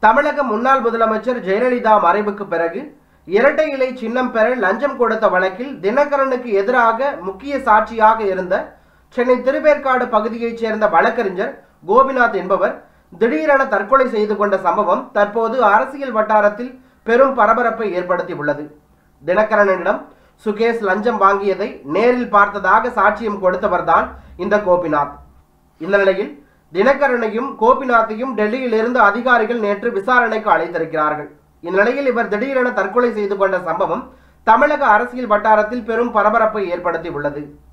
தமிழக முன்னாள் முதலமைச்சர் ஜெயலலிதா மறைவுக்கு பிறகு இரட்டை இலை சின்னம் பெற லஞ்சம் கொடுத்த வழக்கில் தினகரனுக்கு எதிராக முக்கிய சாட்சியாக இருந்த சென்னை திருவேற்காடு பகுதியைச் சேர்ந்த வழக்கறிஞர் கோபிநாத் என்பவர் திடீரென தற்கொலை செய்து கொண்ட சம்பவம் தற்போது அரசியல் வட்டாரத்தில் பெரும் பரபரப்பை ஏற்படுத்தியுள்ளது தினகரனிடம் சுகேஷ் லஞ்சம் வாங்கியதை நேரில் பார்த்ததாக சாட்சியம் கொடுத்தவர்தான் இந்த கோபிநாத் இந்த நிலையில் தினகரனையும் கோபிநாத்தையும் டெல்லியில் இருந்து அதிகாரிகள் நேற்று விசாரணைக்கு அழைத்திருக்கிறார்கள் இந்த நிலையில் இவர் திடீரென தற்கொலை செய்து கொண்ட சம்பவம் தமிழக அரசியல் வட்டாரத்தில் பெரும் பரபரப்பை ஏற்படுத்தி உள்ளது